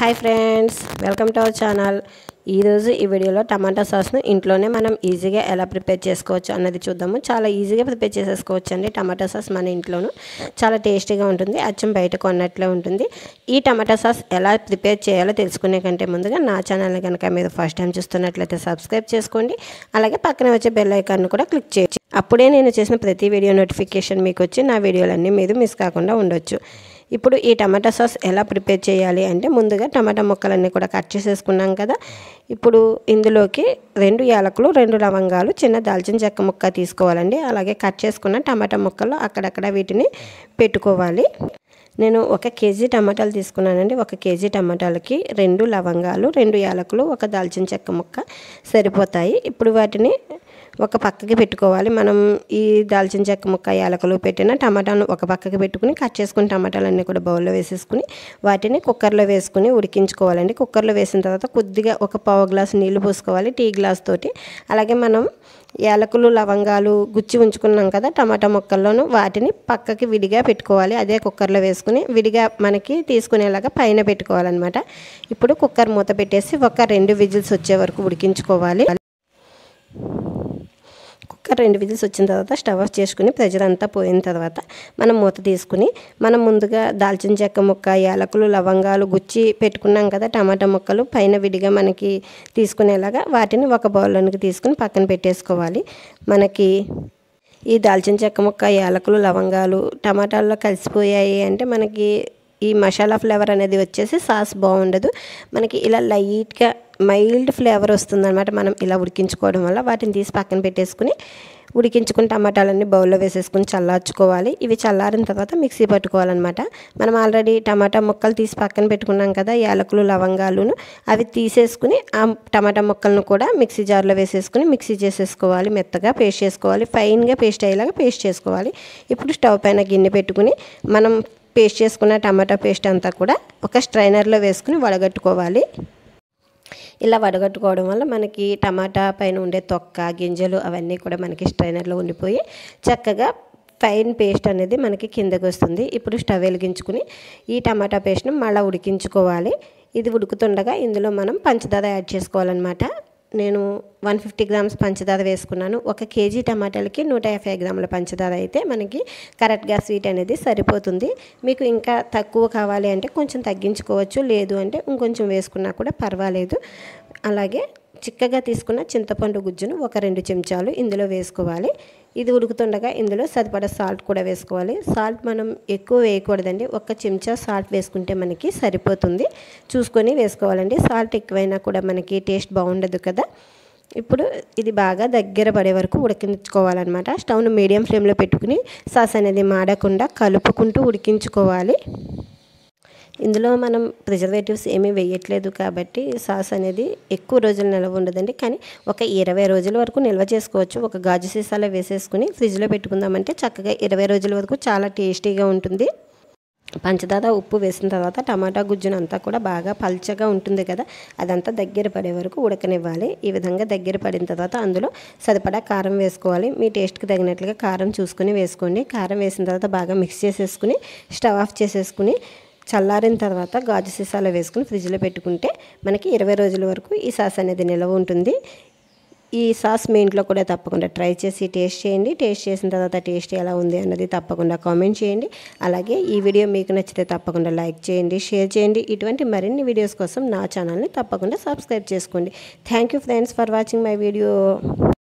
hi friends welcome to our channel ఈరోజు ఈ వీడియోలో టమాటా సాస్ను ఇంట్లోనే మనం ఈజీగా ఎలా ప్రిపేర్ చేసుకోవచ్చు అన్నది చూద్దాము చాలా ఈజీగా ప్రిపేర్ చేసేసుకోవచ్చు అండి టమాటా సాస్ మన ఇంట్లోనూ చాలా టేస్టీగా ఉంటుంది అచ్చం బయట కొన్నట్లే ఉంటుంది ఈ టమాటా సాస్ ఎలా ప్రిపేర్ చేయాలో తెలుసుకునే కంటే ముందుగా నా ఛానల్ని కనుక మీరు ఫస్ట్ టైం చూస్తున్నట్లయితే సబ్స్క్రైబ్ చేసుకోండి అలాగే పక్కన వచ్చే బెల్ ఐకాన్ను కూడా క్లిక్ చేయొచ్చు అప్పుడే నేను చేసిన ప్రతి వీడియో నోటిఫికేషన్ మీకు వచ్చి నా వీడియోలన్నీ మీరు మిస్ కాకుండా ఉండొచ్చు ఇప్పుడు ఈ టమాటా సాస్ ఎలా ప్రిపేర్ చేయాలి అంటే ముందుగా టమాటా ముక్కలన్నీ కూడా కట్ చేసేసుకున్నాం కదా ఇప్పుడు ఇందులోకి రెండు యాలకులు రెండు లవంగాలు చిన్న దాల్చిన చెక్క ముక్క తీసుకోవాలండి అలాగే కట్ చేసుకున్న టమాటా ముక్కలు అక్కడక్కడ వీటిని పెట్టుకోవాలి నేను ఒక కేజీ టమాటాలు తీసుకున్నానండి ఒక కేజీ టమాటాలకి రెండు లవంగాలు రెండు యాలకులు ఒక దాల్చిన చెక్క ముక్క సరిపోతాయి ఇప్పుడు వాటిని ఒక పక్కకి పెట్టుకోవాలి మనం ఈ దాల్చిన చెక్క ముక్క యాలకులు పెట్టిన టమాటాను ఒక పక్కకి పెట్టుకుని కట్ చేసుకుని టమాటాలన్నీ కూడా బౌల్లో వేసేసుకుని వాటిని కుక్కర్లో వేసుకుని ఉడికించుకోవాలండి కుక్కర్లో వేసిన తర్వాత కొద్దిగా ఒక పావు గ్లాస్ నీళ్లు పోసుకోవాలి టీ గ్లాస్ తోటి అలాగే మనం యాలకులు లవంగాలు గుచ్చి ఉంచుకున్నాం కదా టమాటా ముక్కల్లోనూ వాటిని పక్కకి విడిగా పెట్టుకోవాలి అదే కుక్కర్లో వేసుకుని విడిగా మనకి తీసుకునేలాగా పైన పెట్టుకోవాలన్నమాట ఇప్పుడు కుక్కర్ మూత పెట్టేసి ఒక రెండు విజిల్స్ వచ్చే వరకు ఉడికించుకోవాలి కుక్కర్ రెండు విజిల్స్ వచ్చిన తర్వాత స్టవ్ ఆఫ్ చేసుకుని ప్రెజర్ అంతా పోయిన తర్వాత మనం మూత తీసుకుని మనం ముందుగా దాల్చిన చెక్క ముక్క యాలకులు లవంగాలు గుచ్చి పెట్టుకున్నాం కదా టమాటా ముక్కలు పైన విడిగా మనకి తీసుకునేలాగా వాటిని ఒక బౌల్లోనికి తీసుకుని పక్కన పెట్టేసుకోవాలి మనకి ఈ దాల్చిన చెక్క ముక్క యాలకులు లవంగాలు టమాటాల్లో కలిసిపోయాయి అంటే మనకి ఈ మసాలా ఫ్లేవర్ అనేది వచ్చేసి సాస్ బాగుండదు మనకి ఇలా లైట్గా మైల్డ్ ఫ్లేవర్ వస్తుందన్నమాట మనం ఇలా ఉడికించుకోవడం వల్ల వాటిని తీసి పక్కన పెట్టేసుకుని ఉడికించుకుని టమాటాలన్నీ బౌల్లో వేసేసుకుని చల్లార్చుకోవాలి ఇవి చల్లారిన తర్వాత మిక్సీ పట్టుకోవాలన్నమాట మనం ఆల్రెడీ టమాటా ముక్కలు తీసి పక్కన పెట్టుకున్నాం కదా యాలకులు లవంగాలును అవి తీసేసుకుని ఆ టమాటా ముక్కలను కూడా మిక్సీ జార్లో వేసేసుకుని మిక్సీ చేసేసుకోవాలి మెత్తగా పేస్ట్ చేసుకోవాలి ఫైన్గా పేస్ట్ అయ్యేలాగా పేస్ట్ చేసుకోవాలి ఇప్పుడు స్టవ్ పైన గిన్నె పెట్టుకుని మనం పేస్ట్ చేసుకున్న టమాటా పేస్ట్ అంతా కూడా ఒక స్ట్రైనర్లో వేసుకుని వడగట్టుకోవాలి ఇలా వడగట్టుకోవడం వల్ల మనకి టమాటా పైన ఉండే తొక్క గింజలు అవన్నీ కూడా మనకి స్ట్రైనర్లో ఉండిపోయి చక్కగా ఫైన్ పేస్ట్ అనేది మనకి కిందకు వస్తుంది ఇప్పుడు స్టవ్ వెలిగించుకుని ఈ టమాటా పేస్ట్ను మళ్ళీ ఉడికించుకోవాలి ఇది ఉడుకుతుండగా ఇందులో మనం పంచదార యాడ్ చేసుకోవాలన్నమాట నేను వన్ ఫిఫ్టీ గ్రామ్స్ పంచదార వేసుకున్నాను ఒక కేజీ టమాటాలకి నూట యాభై గ్రాముల పంచదార అయితే మనకి కరెక్ట్గా స్వీట్ అనేది సరిపోతుంది మీకు ఇంకా తక్కువ కావాలి అంటే కొంచెం తగ్గించుకోవచ్చు లేదు అంటే ఇంకొంచెం వేసుకున్నా కూడా పర్వాలేదు అలాగే చిక్కగా తీసుకున్న చింతపండు గుజ్జును ఒక రెండు చెంచాలు ఇందులో వేసుకోవాలి ఇది ఉడుకుతుండగా ఇందులో సరిపడా సాల్ట్ కూడా వేసుకోవాలి సాల్ట్ మనం ఎక్కువ వేయకూడదండి ఒక చెంచా సాల్ట్ వేసుకుంటే మనకి సరిపోతుంది చూసుకొని వేసుకోవాలండి సాల్ట్ ఎక్కువైనా కూడా మనకి టేస్ట్ బాగుండదు కదా ఇప్పుడు ఇది బాగా దగ్గర పడే వరకు ఉడికించుకోవాలన్నమాట స్టవ్ను మీడియం ఫ్లేమ్లో పెట్టుకుని సాస్ అనేది మాడకుండా కలుపుకుంటూ ఉడికించుకోవాలి ఇందులో మనం ప్రిజర్వేటివ్స్ ఏమీ వేయట్లేదు కాబట్టి సాస్ అనేది ఎక్కువ రోజులు నిల్వ ఉండదండి కానీ ఒక ఇరవై రోజుల వరకు నిల్వ చేసుకోవచ్చు ఒక గాజు సీసాలో వేసేసుకుని ఫ్రిడ్జ్లో పెట్టుకుందామంటే చక్కగా ఇరవై రోజుల వరకు చాలా టేస్టీగా ఉంటుంది పంచదార ఉప్పు వేసిన తర్వాత టమాటా గుజ్జును అంతా కూడా బాగా పల్చగా ఉంటుంది కదా అదంతా దగ్గర పడే వరకు ఉడకనివ్వాలి ఈ విధంగా దగ్గర పడిన తర్వాత అందులో సరిపడా కారం వేసుకోవాలి మీ టేస్ట్కి తగినట్లుగా కారం చూసుకుని వేసుకోండి కారం వేసిన తర్వాత బాగా మిక్స్ చేసేసుకుని స్టవ్ ఆఫ్ చేసేసుకుని చల్లారిన తర్వాత గాజు సీసాలో వేసుకుని ఫ్రిడ్జ్లో పెట్టుకుంటే మనకి ఇరవై రోజుల వరకు ఈ సాస్ అనేది నిల్వ ఉంటుంది ఈ సాస్ మీ ఇంట్లో కూడా తప్పకుండా ట్రై చేసి టేస్ట్ చేయండి టేస్ట్ చేసిన తర్వాత టేస్ట్ ఎలా ఉంది అన్నది తప్పకుండా కామెంట్ చేయండి అలాగే ఈ వీడియో మీకు నచ్చితే తప్పకుండా లైక్ చేయండి షేర్ చేయండి ఇటువంటి మరిన్ని వీడియోస్ కోసం నా ఛానల్ని తప్పకుండా సబ్స్క్రైబ్ చేసుకోండి thank you friends for watching my video